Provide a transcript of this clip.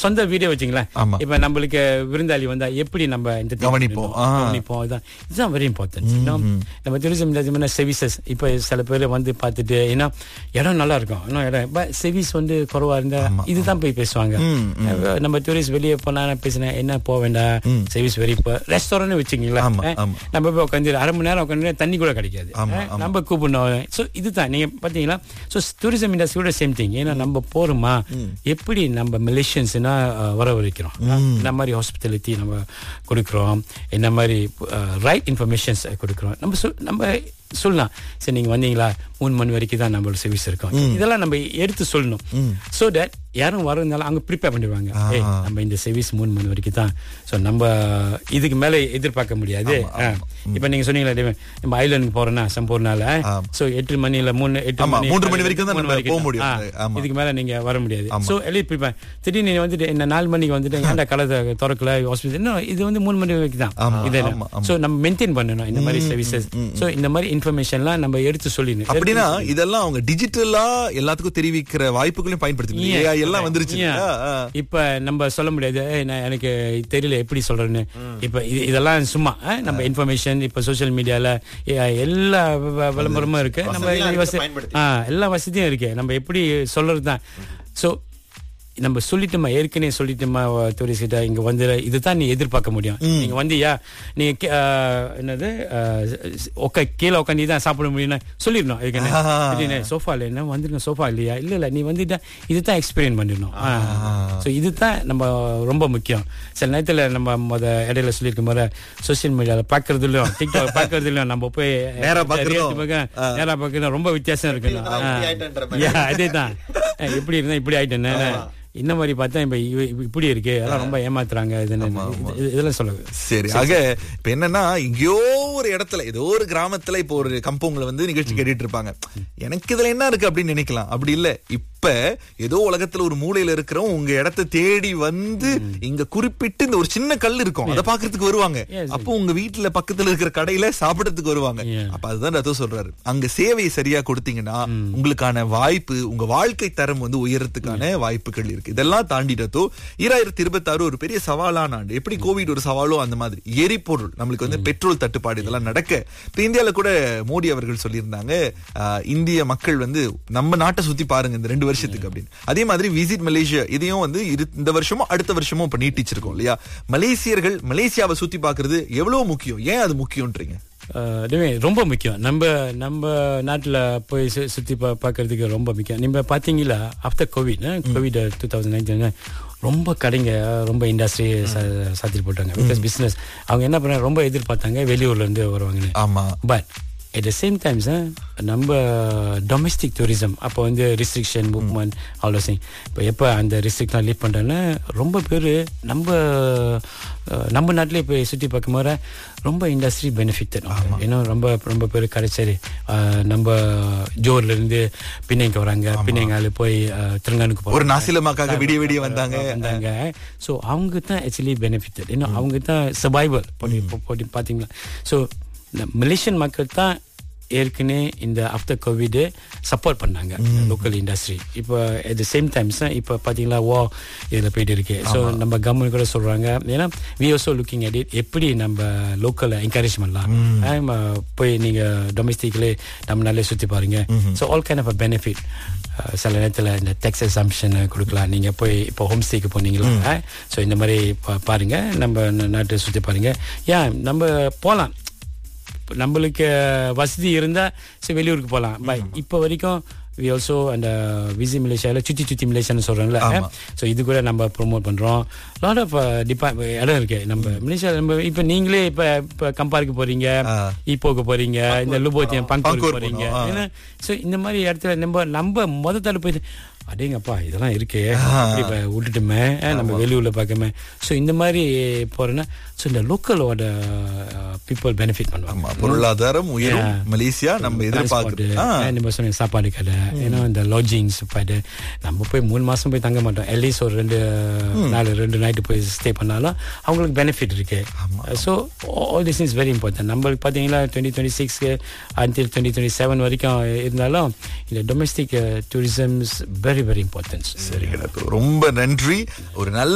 சொந்த வீடியோ வச்சுங்களேன் ஆமா. இப்ப நம்மளுக்கு விருந்தாளி வந்தா எப்படி நம்ம இந்த கவனிப்போம். ஆ. கவனிப்போம் இதுதான் இதுதான் வெரி இம்பார்ட்டன்ட் நம்ம டூரிசம் சர்வீசஸ் இப்ப சில பேர் வந்து பார்த்துட்டு ஏன்னா இடம் நல்லா இருக்கும் இன்னும் இடம் பட் சர்வீஸ் வந்து குறைவா இருந்தா இதுதான் போய் பேசுவாங்க அஹ் நம்ம டூரிஸ்ட் வெளியே போனா நான் பேசினேன் என்ன போக வேண்டாம் சர்வீஸ் வெரி ரெஸ்டாரண்ட் வச்சுங்களேன் ஆமா, அஹ் ஆமா. நம்ம போய் உட்காந்து அரை மணி நேரம் உட்காந்து தண்ணி கூட கிடைக்காது ஆமா, அஹ் நம்ம கூப்பிடணும் ஸோ இதுதான் நீங்க பாத்தீங்களா ஸோ டூரிசம் இண்டஸ்ட்ரியோட சேம் திங் ஏன்னா நம்ம போறோமா எப்படி நம்ம மலேசியன்ஸ்னா வரவழைக்கிறோம் இந்த மாதிரி ஹாஸ்பிட்டாலிட்டி நம்ம கொடுக்குறோம் இந்த மாதிரி ரைட் இன்ஃபர்மேஷன்ஸ் கொடுக்குறோம் நம்ம சொல் நம்ம சொல்லலாம் சரி நீங்க வந்தீங்களா மூணு மணி வரைக்கும் தான் நம்மளோட சர்வீஸ் இருக்கும் இதெல்லாம் நம்ம எடுத்து சொல்லணும் ஸோ தட் யாரும் வரதுனால அங்க ப்ரிப்பேர் பண்ணிடுவாங்க ஏய் நம்ம இந்த சர்வீஸ் மூணு மணி வரைக்கும் தான் ஸோ நம்ம இதுக்கு மேல எதிர்பார்க்க முடியாது அஹ். இப்ப நீங்க சொன்னீங்களா தேவன், நம்ம ஐலண்ட் போறோம்னா சம்பூர்ணால ஸோ எட்டு மணில மூணு எட்டு ஆமா, மணி மூன்று மணி வரைக்கும் தான் மூணு நம்ம வரைக்கும் போக முடியும். ஆ, ஆமா. இதுக்கு மேல நீங்க வர முடியாது ஸோ எழுதி ப்ரிப்பேர் திடீர்னு நீங்க வந்துட்டு இந்த நாலு மணிக்கு வந்துட்டு ஏன்டா கலை திறக்கல ஹாஸ்பிட்டல் இன்னும் இது வந்து மூணு மணி வரைக்கும் தான் ஆமா, இது ஆமா, ஆமா. ஸோ நம்ம மெயின்டைன் பண்ணணும் இந்த மாதிரி சர்வீசஸ் ஸோ இந்த மாதிரி இன்ஃபர்மேஷன்லாம் நம்ம எடுத்து சொல்லிடணும் அப்படின்னா இதெல்லாம் அவங்க டிஜிட்டலா எல்லாத்துக்கும் தெரிவிக்கிற வாய்ப்புகளையும் பயன்படுத்தி Yeah. AI எல்லாம் வந்துருச்சு Yeah. இல்லையா? ஆ. இப்ப நம்ம சொல்ல முடியாது "ஏய், நான் எனக்கு தெரியல எப்படி சொல்றேன்னு இப்ப இது- இதெல்லாம் சும்மா அஹ், நம்ம இன்ஃபர்மேஷன் இப்ப சோஷியல் மீடியால எல்லா வ- விளம்பரமும் இருக்கு நம்ம வசதியெல்லாம் எல்லா இருக்கு, வசதி- பயன்படுத்தி. ஆ, எல்லா வசதியும் இருக்கு நம்ம எப்படி சொல்றது தான் ஸோ நம்ம சொல்லிட்டோமா ஏற்கனவே சொல்லிட்டோமா டூரிஸ்ட் கிட்ட இங்க வந்து இதுதான் நீ எதிர்பார்க்க முடியும் நீங்க வந்தியா நீங்க கே- ஆ, என்னது உக்க கீழே உட்காந்து தான் சாப்பிட முடியும்னு சொல்லிடணும் ஏற்கனவே சோஃபால என்ன வந்துருங்க சோஃபா இல்லையா இல்ல இல்ல நீ வந்துட்டா இதுதான் எக்ஸ்பீரியன்ஸ் பண்ணிடணும் ஸோ இதுதான் நம்ம ரொம்ப முக்கியம் சில நேரத்துல நம்ம முத இடையில சொல்லியிருக்க முறை சோசியல் மீடியால பாக்குறதுலயும் டிக்டாக் பாக்குறதுலயும் நம்ம போய் நேரா பார்க்கறதும். reality பார்க்க, நேரா பாக்குறதும் ரொம்ப வித்தியாசம் இருக்கு இருந்தா இப்படி ஆயிட்டேன்ற மாதிரி. Yeah, அதேதான் அஹ் எப்படி இருந்தா இப்படி ஆயிட்டேன்னு இந்த மாதிரி பார்த்தா இப்ப இவ- இவ- இப்படி இருக்கு அதெல்லாம் ரொம்ப ஏமாத்துறாங்க இதுன்னு. இது- இதெல்லாம் சொல்லுங்க சரி ஆக இப்ப என்னன்னா எங்கேயோ ஒரு இடத்துல ஏதோ ஒரு கிராமத்துல இப்போ ஒரு கம்பவுண்ட்ல வந்து நிகழ்ச்சி கேட்டுட்டு இருப்பாங்க எனக்கு இதுல என்ன இருக்கு அப்படின்னு நினைக்கலாம் அப்படி இல்ல இப்ப ஏதோ உலகத்துல ஒரு மூலையில இருக்கிறவங்க உங்க இடத்தை தேடி வந்து இங்க குறிப்பிட்டு இந்த ஒரு சின்ன கல் இருக்கும் அதை பாக்குறதுக்கு வருவாங்க Yes. அப்போ உங்க வீட்டுல பக்கத்துல இருக்கிற கடையில சாப்பிடறதுக்கு வருவாங்க Yeah. அப்ப அதுதான் ரத்தம் சொல்றாரு அங்க சேவையை சரியா கொடுத்தீங்கன்னா உங்களுக்கான வாய்ப்பு உங்க வாழ்க்கை தரம் வந்து உயரத்துக்கான வாய்ப்புகள் இருக்கு இதெல்லாம் தாண்டிட்டதோ ஈராயிரத்தி இருபத்தி ஆறு ஒரு பெரிய சவாலான ஆண்டு எப்படி கோவிட் ஒரு சவாலோ அந்த மாதிரி எரிபொருள் நம்மளுக்கு வந்து பெட்ரோல் தட்டுப்பாடு இதெல்லாம் நடக்க இப்ப இந்தியால கூட மோடி அவர்கள் சொல்லியிருந்தாங்க ஆஹ், இந்திய மக்கள் வந்து நம்ம நாட்டை சுத்தி பாருங்க இந்த ரெண்டு வருஷத்துக்கு அப்படின்னு அதே மாதிரி விசிட் மலேசியா இதையும் வந்து இரு- இந்த வருஷமும் அடுத்த வருஷமும் இப்ப நீட்டிச்சிருக்கோம் இல்லையா மலேசியர்கள் மலேசியாவை சுத்தி பார்க்கிறது எவ்வளவு முக்கியம் ஏன் அது முக்கியம்ன்றீங்க அஹ் அதுவே ரொம்ப முக்கியம் நம்ம நம்ம நாட்டுல போய் சு- சுத்தி பா பார்க்கறதுக்கு ரொம்ப முக்கியம் நீங்க பாத்தீங்களா after COVID COVID two thousand nineteen ரொம்ப கடைங்க ரொம்ப இண்டஸ்ட்ரி சாத்திட்டு போட்டாங்க பிகாஸ் பிசினஸ் அவங்க என்ன பண்ணாங்க ரொம்ப எதிர்பார்த்தாங்க வெளியூர்ல இருந்து வருவாங்கன்னு ஆமா but at the same times நம்ம டொமஸ்டிக் டூரிசம் அப்போ வந்து ரிஸ்ட்ரிக்ஷன் மூவ்மெண்ட் அவ்வளோ சிங் இப்போ எப்போ அந்த ரெஸ்ட்ரிக்ட்லாம் லீவ் பண்ணுறேன்னா ரொம்ப பேர் நம்ம அஹ், நம்ம நாட்டிலே போய் சுற்றி பார்க்கும் போது ரொம்ப இண்டஸ்ட்ரி பெனிஃபிட் ஏன்னா ரொம்ப ரொம்ப பேர் கிடைச்சது நம்ம ஜோர்ல இருந்து பிணைங்க வராங்க பிணைங்கால போய் அஹ், திருங்கானுக்கு ஒரு நாசிலமாக்காக விடிய விடிய வந்தாங்க வந்தாங்க ஸோ அவங்க தான் ஆக்சுவலி பெனிஃபிட் ஏன்னா அவங்க தான் சர்வைவல் போட்டி போட்டி பார்த்தீங்களா ஸோ மலேசியன் மக்கள் தான் ஏற்கனவே இந்த ஆஃப்டர் கோவிட் சப்போர்ட் பண்ணாங்க லோக்கல் இண்டஸ்ட்ரி இப்போ அட் த சேம் டைம்ஸ் இப்போ பார்த்தீங்களா ஓ இதில் போயிட்டு இருக்கு ஸோ நம்ம கவர்மெண்ட் கூட சொல்கிறாங்க ஏன்னா we also looking at it எப்படி நம்ம லோக்கலை என்கரேஜ் பண்ணலாம் ஆம், போய் நீங்கள் டொமஸ்டிக்லே நம்ம நாளே சுற்றி பாருங்க so all kind of a benefit சில நேரத்தில் இந்த டெக்ஸ் எக்ஸாம்ஷன் கொடுக்கலாம் நீங்கள் போய் இப்போ ஹோம் ஸ்டேக்கு போனீங்களா ஸோ இந்த மாதிரி பா- பாருங்க நம்ம நா- நாட்டை சுற்றி பாருங்க ஏன் நம்ம போகலாம் நம்மளுக்கு வசதி இருந்தா சரி வெளியூருக்கு போகலாம் பட் இப்போ வரைக்கும் வி ஆல்சோ அந்த விசி மலேசியாவில் சுத்தி சுத்தி மலேசியான்னு சொல்கிறோம்ல ஸோ இது கூட நம்ம ப்ரோமோட் பண்ணுறோம் லாட் ஆஃப் டிபா இடம் இருக்கு நம்ம மலேசியா நம்ம இப்போ நீங்களே இப்போ இப்போ கம்பாருக்கு போறீங்க ஈப்போக்கு போறீங்க இந்த லுபோத்தியம் பங்கூருக்கு பங்கூர் போறீங்க போனோம், ஆ. ஏன்னா ஸோ இந்த மாதிரி இடத்துல நம்ம நம்ம முத தடவை போய் அடேங்கப்பா இதெல்லாம் இருக்கே இப்படி இப்ப விட்டுட்டுமே அஹ், நம்ம வெளியூர்ல பார்க்கமே ஸோ இந்த மாதிரி போறேன்னா ஸோ இந்த லோக்கலோட பீப்புள் பெனிஃபிட் பண்ணுவாங்க ஆமா பொருளாதாரம் உயரும் Yeah. மலேசியா நம்ம Transport, எதிர்பார்க்கிறோம் ஆ. அஹ், நம்ம சொன்ன சாப்பாடு கடை ஏன்னா இந்த லாட்ஜிங் சாப்பாடு நம்ம போய் மூணு மாசம் போய் தங்க மாட்டோம் அட்லீஸ்ட் ஒரு ரெண்டு நாலு ரெண்டு நைட்டு போய் ஸ்டே பண்ணாலும் அவங்களுக்கு பெனிஃபிட் இருக்கு so all this is very important நம்மளுக்கு பார்த்தீங்கன்னா டுவெண்ட்டி டுவெண்ட்டி சிக்ஸ்க்கு அன்டில் டுவெண்ட்டி டுவெண்ட்டி செவன் வரைக்கும் இருந்தாலும் இந்த domestic tourisms very very importance சரி கிடக்கு ரொம்ப நன்றி ஒரு நல்ல